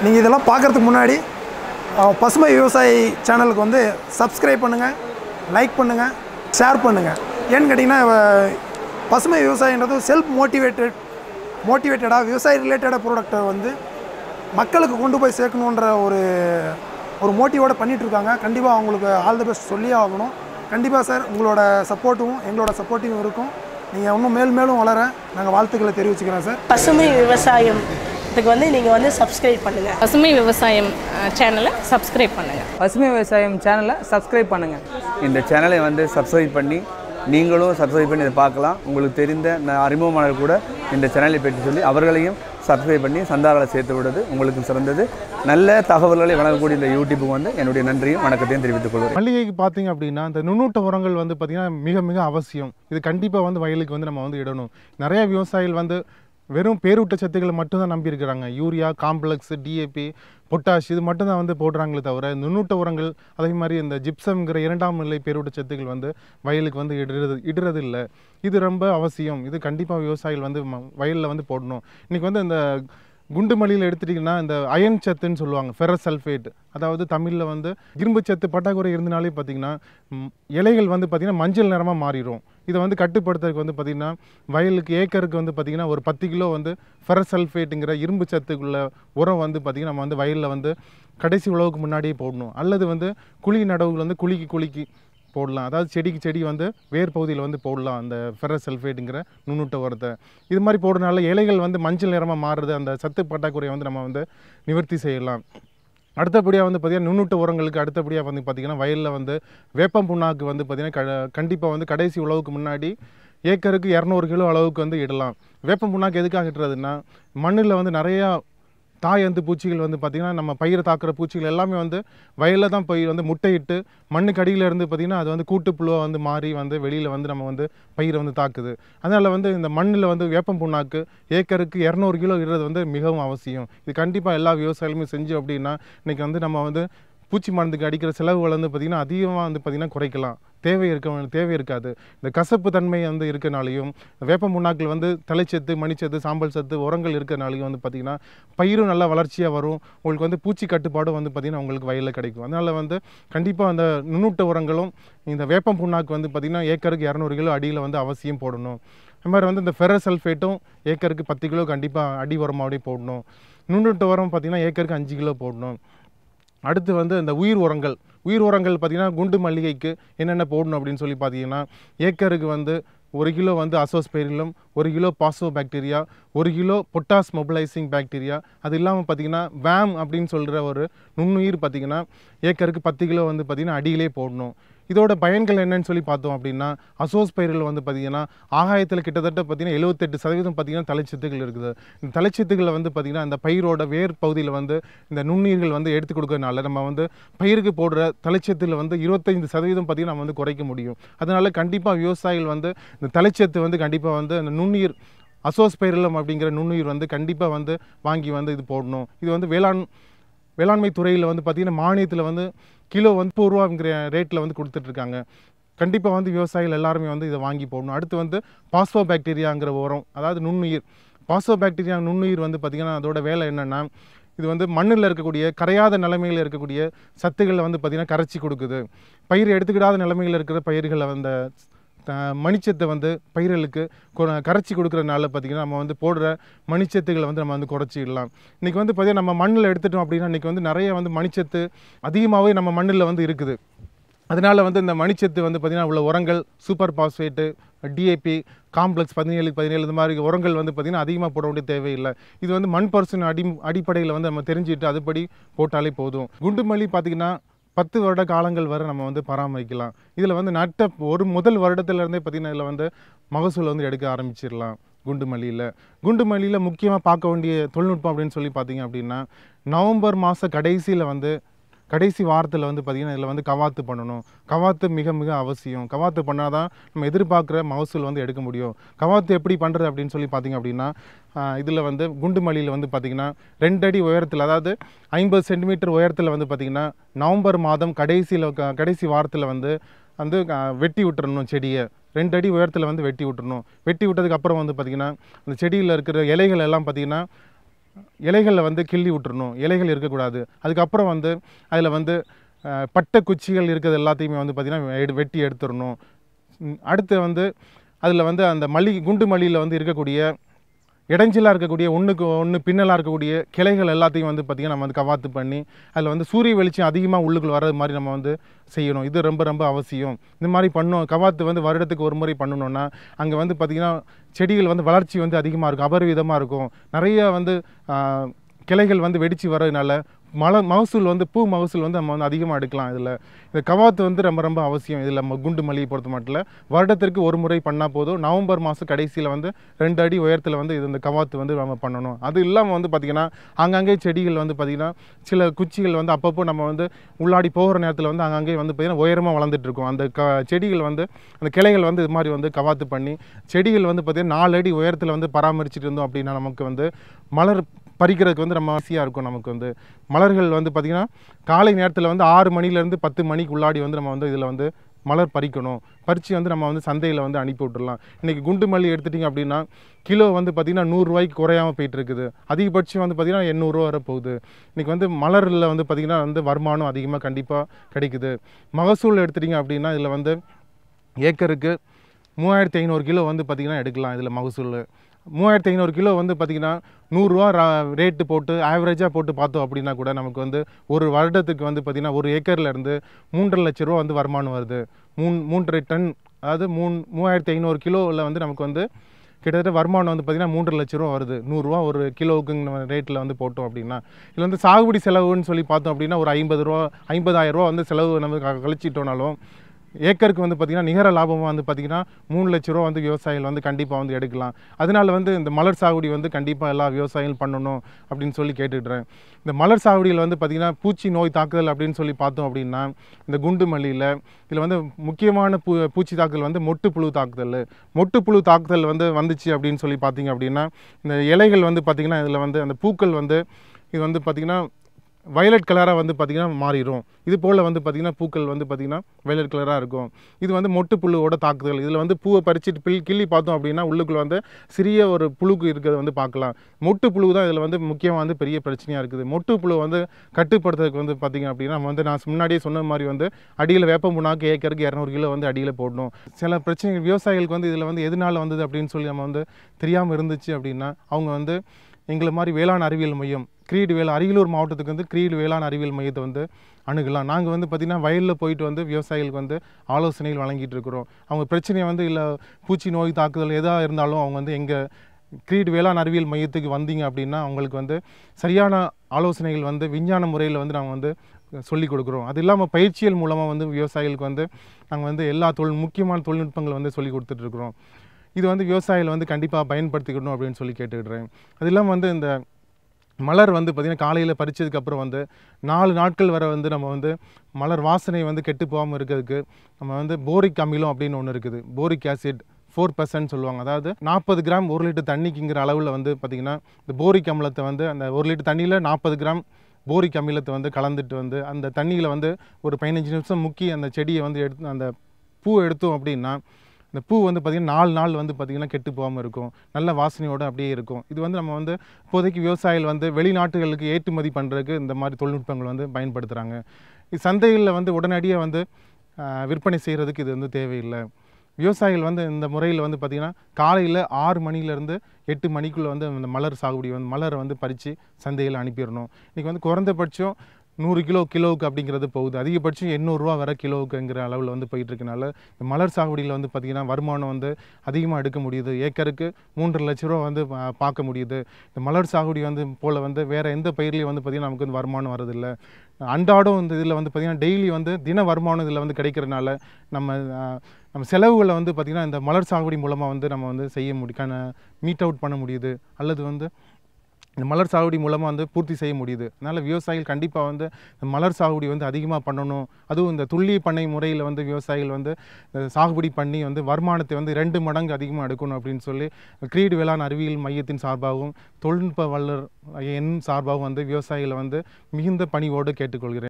நீங்கள் இதெல்லாம் பார்க்குறதுக்கு முன்னாடி அஹ், பசுமை விவசாயி சேனலுக்கு வந்து சப்ஸ்கிரைப் பண்ணுங்கள் லைக் பண்ணுங்கள் ஷேர் பண்ணுங்கள் ஏன்னு கேட்டிங்கன்னா அஹ், பசுமை விவசாயன்றது செல்ஃப் மோட்டிவேட்டட் மோட்டிவேட்டடாக விவசாய ரிலேட்டடாக ப்ராடக்ட்டை வந்து மக்களுக்கு கொண்டு போய் சேர்க்கணுன்ற ஒரு ஒரு மோட்டிவோட பண்ணிட்டு இருக்காங்க கண்டிப்பாக அவங்களுக்கு ஆல் தி பெஸ்ட் சொல்லியே ஆகணும் கண்டிப்பாக சார் உங்களோட சப்போர்ட்டும் எங்களோட சப்போர்ட்டும் இருக்கும் நீங்கள் இன்னும் மேல் மேலும் வளர நாங்கள் வாழ்த்துக்களை தெரிவிச்சுக்கிறோம் சார் பசுமை விவசாயம் இதுக்கு வந்து நீங்கள் வந்து சப்ஸ்கிரைப் பண்ணுங்கள் பசுமை விவசாயம் சேனலை சப்ஸ்கிரைப் பண்ணுங்கள் பசுமை விவசாயம் சேனலை சப்ஸ்கிரைப் பண்ணுங்கள் இந்த சேனலை வந்து சப்ஸ்கிரைப் பண்ணி நீங்களும் சப்ஸ்கிரைப் பண்ணி இதை பார்க்கலாம் உங்களுக்கு தெரிந்த ந- அறிமுகமானவர் கூட இந்த சேனலை பற்றி சொல்லி அவர்களையும் சப்ஸ்கிரைப் பண்ணி சந்தாரால சேர்த்து விடுறது உங்களுக்கு சிறந்தது நல்ல தகவல்களை வழங்கக்கூடிய இந்த யூடியூப்புக்கு வந்து என்னுடைய நன்றியும் வணக்கத்தையும் தெரிவித்துக் கொள்கிறேன் மல்லிகைக்கு பார்த்தீங்க அப்படின்னா இந்த நுண்ணூட்ட உரங்கள் வந்து பார்த்திங்கன்னா மிக மிக அவசியம் இது கண்டிப்பாக வந்து வயலுக்கு வந்து நம்ம வந்து இடணும் நிறைய விவசாயிகள் வந்து வெறும் பேரூட்டச்சத்துக்களை மட்டும்தான் நம்பி இருக்கிறாங்க யூரியா காம்ப்ளெக்ஸ் டிஏபி பொட்டாஷ் இது மட்டும்தான் வந்து போடுறாங்களே தவிர நுண்ணூட்ட உரங்கள் அதே மாதிரி இந்த ஜிப்சம்ங்கிற இரண்டாம் நிலை பேரூட்டச்சத்துக்கள் வந்து வயலுக்கு வந்து இடுறது இடுறது இல்லை இது ரொம்ப அவசியம் இது கண்டிப்பாக விவசாயிகள் வந்து வயலில் வந்து போடணும் இன்றைக்கி வந்து இந்த குண்டு மல்லியில் எடுத்துட்டிங்கன்னா இந்த அயன் சத்துன்னு சொல்லுவாங்க ஃபெரஸ் சல்ஃபேட் அதாவது தமிழில் வந்து இரும்பு சத்து பற்றாக்குறை இருந்தனாலே பார்த்தீங்கன்னா ம், இலைகள் வந்து பார்த்திங்கன்னா மஞ்சள் நிறமாக மாறிடும் இதை வந்து கட்டுப்படுத்துறதுக்கு வந்து பார்த்திங்கன்னா வயலுக்கு ஏக்கருக்கு வந்து பார்த்திங்கன்னா ஒரு பத்து கிலோ வந்து ஃபெரஸ் சல்ஃபேட்டுங்கிற இரும்பு சத்துக்குள்ள உரம் வந்து பார்த்திங்கன்னா நம்ம வந்து வயலில் வந்து கடைசி உழவுக்கு முன்னாடியே போடணும் அல்லது வந்து குழி நடவுகள் வந்து குழிக்கு குழிக்கு போடலாம் அதாவது செடிக்கு செடி வந்து வேர் பகுதியில் வந்து போடலாம் அந்த ஃபெரஸ் சல்ஃபேட்டுங்கிற நுண்ணூட்ட உரத்தை இது மாதிரி போடுறதுனால இலைகள் வந்து மஞ்சள் நிறமாக மாறுறது அந்த சத்து பற்றாக்குறையை வந்து நம்ம வந்து நிவர்த்தி செய்யலாம் அடுத்தபடியாக வந்து பார்த்திங்கன்னா நுண்ணூட்ட உரங்களுக்கு அடுத்தபடியாக வந்து பார்த்திங்கன்னா வயலில் வந்து வேப்பம் புண்ணாக்கு வந்து பார்த்திங்கன்னா க கண்டிப்பாக வந்து கடைசி உழவுக்கு முன்னாடி ஏக்கருக்கு இரநூறு கிலோ அளவுக்கு வந்து இடலாம் வேப்பம் புண்ணாக்கு எதுக்காக இடுறதுன்னா மண்ணில் வந்து நிறையா தாய் வந்து பூச்சிகள் வந்து பார்த்திங்கன்னா நம்ம பயிரை தாக்குற பூச்சிகள் எல்லாமே வந்து வயலில் தான் போய் வந்து முட்டையிட்டு மண்ணுக்கு அடியில இருந்து பார்த்திங்கன்னா அது வந்து கூட்டுப்புழுவாக வந்து மாறி வந்து வெளியில் வந்து நம்ம வந்து பயிரை வந்து தாக்குது அதனால் வந்து இந்த மண்ணில் வந்து வேப்பம் புண்ணாக்கு ஏக்கருக்கு இரநூறு கிலோ இடுறது வந்து மிகவும் அவசியம் இது கண்டிப்பாக எல்லா விவசாயிகளுமே செஞ்சு அப்படின்னா இன்றைக்கி வந்து நம்ம வந்து பூச்சி மருந்துக்கு அடிக்கிற செலவுகள் வந்து பார்த்திங்கன்னா அதிகமாக வந்து பார்த்திங்கன்னா குறைக்கலாம் தேவை இருக்க தேவை இருக்காது இந்த கசப்பு தன்மை வந்து இருக்கனாலையும் வேப்ப முன்னாக்கள் வந்து தலைச்சத்து மணிச்சத்து சாம்பல் சத்து உரங்கள் இருக்கனாலையும் வந்து பார்த்திங்கன்னா பயிரும் நல்லா வளர்ச்சியாக வரும் உங்களுக்கு வந்து பூச்சி கட்டுப்பாடும் வந்து பார்த்திங்கன்னா உங்களுக்கு வயலில் கிடைக்கும் அதனால் வந்து கண்டிப்பாக அந்த நுண்ணூட்ட உரங்களும் இந்த வேப்பம் புண்ணாக்கு வந்து பார்த்திங்கன்னா ஏக்கருக்கு இரநூறு கிலோ அடியில் வந்து அவசியம் போடணும் அது மாதிரி வந்து இந்த ஃபெரஸ் சல்ஃபேட்டும் ஏக்கருக்கு பத்து கிலோ கண்டிப்பாக அடி உரமாகவே போடணும் நுண்ணூட்ட உரம் பார்த்திங்கன்னா ஏக்கருக்கு அஞ்சு கிலோ போடணும் அடுத்து வந்து இந்த உயிர் உரங்கள் உயிர் உரங்கள் பார்த்திங்கன்னா குண்டு மல்லிகைக்கு என்னென்ன போடணும் அப்படின்னு சொல்லி பார்த்தீங்கன்னா ஏக்கருக்கு வந்து ஒரு கிலோ வந்து அசோஸ்பெரிலம் ஒரு கிலோ பாசோ பாக்டீரியா ஒரு கிலோ பொட்டாஸ் மொபிலைசிங் பாக்டீரியா அது இல்லாமல் பார்த்தீங்கன்னா வேம் அப்படின்னு சொல்கிற ஒரு நுண்ணுயிர் பார்த்திங்கன்னா ஏக்கருக்கு பத்து கிலோ வந்து பார்த்திங்கன்னா அடியிலே போடணும் இதோட பயன்கள் என்னன்னு சொல்லி பார்த்தோம் அப்படின்னா அசோஸ்பைரில் வந்து பார்த்திங்கன்னா ஆகாயத்தில் கிட்டத்தட்ட பார்த்திங்கன்னா எழுபத்தெட்டு சதவீதம் பார்த்திங்கன்னா தலைச்சத்துக்கள் இருக்குது இந்த தலைச்சத்துக்களை வந்து பார்த்திங்கன்னா அந்த பயிரோட வேர் பகுதியில் வந்து இந்த நுண்ணுயிர்கள் வந்து எடுத்து கொடுக்கறனால நம்ம வந்து பயிருக்கு போடுற தலைச்சத்தில் வந்து இருபத்தைந்து சதவீதம் பார்த்திங்கன்னா நம்ம வந்து குறைக்க முடியும் அதனால கண்டிப்பாக விவசாயிகள் வந்து இந்த தலைச்சத்து வந்து கண்டிப்பாக வந்து அந்த நுண்ணுயிர் அசோஸ்பைரிலம் அப்படிங்கிற நுண்ணுயிர் வந்து கண்டிப்பாக வந்து வாங்கி வந்து இது போடணும் இது வந்து வேளாண் வேளாண்மை துறையில் வந்து பார்த்திங்கன்னா மானியத்தில் வந்து கிலோ வந்து முப்பது ரூபாங்கிற ரேட்டில் வந்து கொடுத்துட்ருக்காங்க கண்டிப்பாக வந்து விவசாயிகள் எல்லாருமே வந்து இதை வாங்கி போடணும் அடுத்து வந்து பாஸ்போ பாக்டீரியாங்கிற உரம் அதாவது நுண்ணுயிர் பாஸ்போ பாக்டீரியா நுண்ணுயிர் வந்து பார்த்திங்கன்னா அதோட வேலை என்னென்னா இது வந்து மண்ணில் இருக்கக்கூடிய கரையாத நிலைமையில் இருக்கக்கூடிய சத்துக்களை வந்து பார்த்திங்கன்னா கரைச்சி கொடுக்குது பயிர் எடுத்துக்கிடாத நிலைமையில் இருக்கிற பயிர்களை வந்து த- மணிச்சத்தை வந்து பயிர்களுக்கு கொ- கரைச்சி கொடுக்குறதுனால பார்த்திங்கன்னா நம்ம வந்து போடுற மணிச்சத்துகளை வந்து நம்ம வந்து குறைச்சிடலாம் இன்றைக்கி வந்து பார்த்திங்கன்னா நம்ம மண்ணில் எடுத்துட்டோம் அப்படின்னா இன்றைக்கி வந்து நிறைய வந்து மணிச்சத்து அதிகமாகவே நம்ம மண்ணில் வந்து இருக்குது அதனால வந்து இந்த மணிச்சத்து வந்து பார்த்திங்கன்னா உள்ள உரங்கள் சூப்பர் பாஸ்பேட்டு டிஏபி காம்ப்ளெக்ஸ் பதினேழு பதினேழு இந்த மாதிரி உரங்கள் வந்து பார்த்திங்கன்னா அதிகமாக போட வேண்டிய தேவையில்லை இது வந்து மண் பர்சன் அடி அடிப்படையில் வந்து நம்ம தெரிஞ்சுட்டு அதுபடி போட்டாலே போதும் குண்டுமல்லி பார்த்திங்கன்னா பத்து வருட காலங்கள் வரை நம்ம வந்து பராமரிக்கலாம் இதில் வந்து நட்ட ஒரு முதல் வருடத்துலேருந்தே பார்த்திங்கன்னா இதில் வந்து மகசூல் வந்து எடுக்க ஆரம்பிச்சிடலாம் குண்டு மல்லியில் குண்டு மல்லியில் முக்கியமாக பார்க்க வேண்டிய தொழில்நுட்பம் அப்படின்னு சொல்லி பார்த்தீங்க அப்படின்னா நவம்பர் மாத கடைசியில் வந்து கடைசி வாரத்தில் வந்து பார்த்திங்கன்னா இதில் வந்து கவாத்து பண்ணணும் கவாத்து மிக மிக அவசியம் கவாத்து பண்ணால் தான் நம்ம எதிர்பார்க்குற மகசூல் வந்து எடுக்க முடியும் கவாத்து எப்படி பண்ணுறது அப்படின்னு சொல்லி பார்த்தீங்க அப்படின்னா இதில் வந்து குண்டு மல்லியில் வந்து பார்த்திங்கன்னா ரெண்டு அடி உயரத்தில் அதாவது ஐம்பது சென்டிமீட்டர் உயரத்தில் வந்து பார்த்திங்கன்னா நவம்பர் மாதம் கடைசியில் கடைசி வாரத்தில் வந்து வந்து அஹ், வெட்டி விட்டுறணும் செடியை ரெண்டு அடி உயரத்தில் வந்து வெட்டி விட்டுறணும் வெட்டி விட்டதுக்கு அப்புறம் வந்து பார்த்திங்கன்னா அந்த செடியில் இருக்கிற இலைகள் எல்லாம் பார்த்திங்கன்னா இலைகளில் வந்து கிள்ளி விட்டுறணும் இலைகள் இருக்கக்கூடாது அதுக்கப்புறம் வந்து அதில் வந்து அஹ், பட்டை குச்சிகள் இருக்கிறது எல்லாத்தையுமே வந்து பார்த்திங்கன்னா எடு- வெட்டி எடுத்துடணும் ம், அடுத்து வந்து அதில் வந்து அந்த மல்லி குண்டு மல்லியில் வந்து இருக்கக்கூடிய இடைஞ்சலாக இருக்கக்கூடிய ஒன்றுக்கு ஒன்று பின்னலாக இருக்கக்கூடிய கிளைகள் எல்லாத்தையும் வந்து பார்த்திங்கன்னா நம்ம வந்து கவாத்து பண்ணி அதில் வந்து சூரிய வெளிச்சம் அதிகமாக உள்ளுக்குள் வர்றது மாதிரி நம்ம வந்து செய்யணும் இது ரொம்ப ரொம்ப அவசியம் இந்த மாதிரி பண்ணோம் கவாத்து வந்து வருடத்துக்கு ஒரு முறை பண்ணணும்னா அங்கே வந்து பார்த்திங்கன்னா செடிகள் வந்து வளர்ச்சி வந்து அதிகமாக இருக்கும் அபரிவிதமாக இருக்கும் நிறைய வந்து ஆ, கிளைகள் வந்து வெடித்து வர்றதுனால மழை மகசூல் வந்து பூ மகசூல் வந்து நம்ம வந்து அதிகமாக எடுக்கலாம் இதில் இந்த கவாத்து வந்து ரொம்ப ரொம்ப அவசியம் இதில் நம்ம குண்டு மல்லியை பொறுத்த மட்டும் வருடத்திற்கு ஒரு முறை பண்ணால் போதும் நவம்பர் மாதம் கடைசியில் வந்து ரெண்டு அடி உயரத்தில் வந்து இது இந்த கவாத்து வந்து நம்ம பண்ணணும் அது இல்லாமல் வந்து பார்த்திங்கன்னா ஆங்காங்கே செடிகள் வந்து பார்த்திங்கன்னா சில குச்சிகள் வந்து அப்பப்போ நம்ம வந்து உள்ளாடி போகிற நேரத்தில் வந்து அங்கங்கே வந்து பார்த்திங்கன்னா உயரமாக வளர்ந்துட்டு இருக்கும் அந்த க செடிகள் வந்து அந்த கிளைகள் வந்து இது மாதிரி வந்து கவாத்து பண்ணி செடிகள் வந்து பார்த்திங்கன்னா நாலு அடி உயரத்தில் வந்து பராமரிச்சுட்டு இருந்தோம் அப்படின்னா நமக்கு வந்து மலர் பறிக்கிறதுக்கு வந்து நம்ம ஈஸியாக இருக்கும் நமக்கு வந்து மலர்கள் வந்து பார்த்திங்கன்னா காலை நேரத்தில் வந்து ஆறு மணிலேருந்து பத்து மணிக்கு உள்ளாடி வந்து நம்ம வந்து இதில் வந்து மலர் பறிக்கணும் பறித்து வந்து நம்ம வந்து சந்தையில் வந்து அனுப்பி விட்டுறலாம் இன்றைக்கி குண்டு மல்லி எடுத்துட்டிங்க அப்படின்னா கிலோ வந்து பார்த்திங்கன்னா நூறுரூவாய்க்கு குறையாமல் போயிட்டு இருக்குது அதிகபட்சம் வந்து பார்த்திங்கன்னா எண்ணூறுரூவா வரை போகுது இன்றைக்கி வந்து மலரில் வந்து பார்த்திங்கன்னா வந்து வருமானம் அதிகமாக கண்டிப்பாக கிடைக்குது மகசூல் எடுத்துட்டிங்க அப்படின்னா இதில் வந்து ஏக்கருக்கு மூவாயிரத்தி ஐநூறு கிலோ வந்து பார்த்திங்கன்னா எடுக்கலாம் இதில் மகசூல் மூவாயிரத்தி ஐநூறு கிலோ வந்து பார்த்திங்கன்னா நூறுரூவா ரேட்டு போட்டு ஆவரேஜாக போட்டு பார்த்தோம் அப்படின்னா கூட நமக்கு வந்து ஒரு வருடத்துக்கு வந்து பார்த்திங்கன்னா ஒரு ஏக்கர்ல இருந்து மூன்றரை லட்ச ரூபா வந்து வருமானம் வருது மூணு மூன்றரை டன் அதாவது மூணு மூவாயிரத்தி ஐநூறு கிலோவில் வந்து நமக்கு வந்து கிட்டத்தட்ட வருமானம் வந்து பார்த்திங்கன்னா மூன்றரை லட்ச ரூபா வருது நூறுரூவா ஒரு கிலோவுக்கு ரேட்டில் வந்து போட்டோம் அப்படின்னா இதில் வந்து சாகுபடி செலவுன்னு சொல்லி பார்த்தோம் அப்படின்னா ஒரு ஐம்பது ரூபா ஐம்பதாயிரம் ரூபா வந்து செலவு நம்ம க- கழிச்சிட்டோனாலும் ஏக்கருக்கு வந்து பார்த்திங்கன்னா நிகர லாபமாக வந்து பார்த்திங்கன்னா மூணு லட்ச ரூபா வந்து விவசாயிகள் வந்து கண்டிப்பாக வந்து எடுக்கலாம் அதனால வந்து இந்த மலர் சாகுபடி வந்து கண்டிப்பாக எல்லா விவசாயிகளும் பண்ணணும் அப்படின்னு சொல்லி கேட்டுடுறேன் இந்த மலர் சாகுடியில் வந்து பார்த்திங்கன்னா பூச்சி நோய் தாக்குதல் அப்படின்னு சொல்லி பார்த்தோம் அப்படின்னா இந்த குண்டு மல்லியில் இதில் வந்து முக்கியமான பூ பூச்சி தாக்குதல் வந்து மொட்டு புழு தாக்குதல் மொட்டு புழு தாக்குதல் வந்து வந்துச்சு அப்படின்னு சொல்லி பார்த்தீங்க அப்படின்னா இந்த இலைகள் வந்து பார்த்திங்கன்னா இதில் வந்து அந்த பூக்கள் வந்து இது வந்து பார்த்திங்கன்னா வயலட் கலராக வந்து பார்த்திங்கன்னா மாறிடும் இது போல் வந்து பார்த்திங்கன்னா பூக்கள் வந்து பார்த்திங்கன்னா வயலட் கலராக இருக்கும் இது வந்து மொட்டு புழுவோட தாக்குதல் இதில் வந்து பூவை பறிச்சுட்டு பில் கிள்ளி பார்த்தோம் அப்படின்னா உள்ளுக்குள்ள வந்து சிறிய ஒரு புழுக்கு இருக்கிறத வந்து பார்க்கலாம் மொட்டு புழு தான் இதில் வந்து முக்கியமாக வந்து பெரிய பிரச்சனையாக இருக்குது மொட்டு புழு வந்து கட்டுப்படுத்துறதுக்கு வந்து பார்த்திங்க அப்படின்னா நம்ம வந்து நான் முன்னாடியே சொன்ன மாதிரி வந்து அடியில் வேப்ப புண்ணாக்கு ஏக்கருக்கு இரநூறு கிலோ வந்து அடியில் போடணும் சில பிரச்சனைகள் விவசாயிகளுக்கு வந்து இதில் வந்து எதனால வந்தது அப்படின்னு சொல்லி நம்ம வந்து தெரியாமல் இருந்துச்சு அப்படின்னா அவங்க வந்து எங்களை மாதிரி வேளாண் அறிவியல் மையம் கிரீடு வேலை அரியலூர் மாவட்டத்துக்கு வந்து கிரீடு வேளாண் அறிவியல் மையத்தை வந்து அணுகலாம் நாங்கள் வந்து பார்த்திங்கன்னா வயலில் போயிட்டு வந்து விவசாயிகளுக்கு வந்து ஆலோசனைகள் வழங்கிட்டு இருக்கிறோம் அவங்க பிரச்சனையை வந்து இல்லை பூச்சி நோய் தாக்குதல் எதாக இருந்தாலும் அவங்க வந்து எங்கள் கிரீட் வேளாண் அறிவியல் மையத்துக்கு வந்தீங்க அப்படின்னா அவங்களுக்கு வந்து சரியான ஆலோசனைகள் வந்து விஞ்ஞான முறையில் வந்து நாங்கள் வந்து சொல்லிக் கொடுக்குறோம் அது இல்லாமல் பயிற்சியல் மூலமாக வந்து விவசாயிகளுக்கு வந்து நாங்கள் வந்து எல்லா தொழில் முக்கியமான தொழில்நுட்பங்களை வந்து சொல்லி கொடுத்துட்ருக்குறோம் இது வந்து விவசாயிகள் வந்து கண்டிப்பாக பயன்படுத்திக்கணும் அப்படின்னு சொல்லி கேட்டுக்கிடுறேன் அது இல்லாமல் வந்து இந்த மலர் வந்து பார்த்திங்கன்னா காலையில் பறிச்சதுக்கப்புறம் வந்து நாலு நாட்கள் வரை வந்து நம்ம வந்து மலர் வாசனை வந்து கெட்டு போகாமல் இருக்கிறதுக்கு நம்ம வந்து போரிக் அமிலம் அப்படின்னு ஒன்று இருக்குது போரிக் ஆசிட் ஃபோர் பர்சன்ட் சொல்லுவாங்க அதாவது நாற்பது கிராம் ஒரு லிட்டர் தண்ணிக்குங்கிற அளவில் வந்து பார்த்திங்கன்னா இந்த போரிக் அமிலத்தை வந்து அந்த ஒரு லிட்டர் தண்ணியில் நாற்பது கிராம் போரிக் அமிலத்தை வந்து கலந்துட்டு வந்து அந்த தண்ணியில் வந்து ஒரு பதினஞ்சு நிமிஷம் முக்கி அந்த செடியை வந்து எடுத்து அந்த பூ எடுத்தோம் அப்படின்னா இந்த பூ வந்து பார்த்திங்கன்னா நாலு நாள் வந்து பார்த்திங்கன்னா கெட்டு போகாமல் இருக்கும் நல்ல வாசனையோடு அப்படியே இருக்கும் இது வந்து நம்ம வந்து இப்போதைக்கு விவசாயிகள் வந்து வெளிநாட்டுகளுக்கு ஏற்றுமதி பண்ணுறதுக்கு இந்த மாதிரி தொழில்நுட்பங்கள் வந்து பயன்படுத்துகிறாங்க இது சந்தைகளில் வந்து உடனடியாக வந்து ஆஹ், விற்பனை செய்கிறதுக்கு இது வந்து தேவையில்லை விவசாயிகள் வந்து இந்த முறையில் வந்து பார்த்திங்கன்னா காலையில் ஆறு மணிலேருந்து எட்டு மணிக்குள்ளே வந்து இந்த மலர் சாகுபடி வந்து மலரை வந்து பறித்து சந்தையில் அனுப்பிடணும் இன்றைக்கி வந்து குறைந்தபட்சம் நூறு கிலோ கிலோவுக்கு அப்படிங்கிறது போகுது அதிகபட்சம் எண்ணூறுரூவா வர கிலோவுக்குங்கிற அளவில் வந்து போயிட்டு இருக்கனால இந்த மலர் சாகுபடியில் வந்து பார்த்திங்கன்னா வருமானம் வந்து அதிகமாக எடுக்க முடியுது ஏக்கருக்கு மூன்றரை லட்ச ரூபா வந்து பா- பார்க்க முடியுது இந்த மலர் சாகுபடி வந்து போல் வந்து வேறு எந்த பயிர்லையும் வந்து பார்த்திங்கன்னா நமக்கு வந்து வருமானம் வரதில்லை அன்றாடம் வந்து இதில் வந்து பார்த்திங்கன்னா டெய்லி வந்து தின வருமானம் இதில் வந்து கிடைக்கிறனால நம்ம ஆஹ், நம்ம செலவுகளை வந்து பார்த்திங்கன்னா இந்த மலர் சாகுபடி மூலமாக வந்து நம்ம வந்து செய்ய முடியும் மீட் அவுட் பண்ண முடியுது அல்லது வந்து இந்த மலர் சாகுபடி மூலமாக வந்து பூர்த்தி செய்ய முடியுது அதனால் விவசாயிகள் கண்டிப்பாக வந்து இந்த மலர் சாகுபடி வந்து அதிகமாக பண்ணணும் அதுவும் இந்த துல்லிய பண்ணை முறையில் வந்து விவசாயிகள் வந்து அஹ், சாகுபடி பண்ணி வந்து வருமானத்தை வந்து ரெண்டு மடங்கு அதிகமாக எடுக்கணும் அப்படின்னு சொல்லி கிரீடு வேளாண் அறிவியல் மையத்தின் சார்பாகவும் தொழில்நுட்ப வல்லர் என் சார்பாகவும் வந்து விவசாயிகளை வந்து மிகுந்த பணிவோடு கேட்டுக்கொள்கிறேன்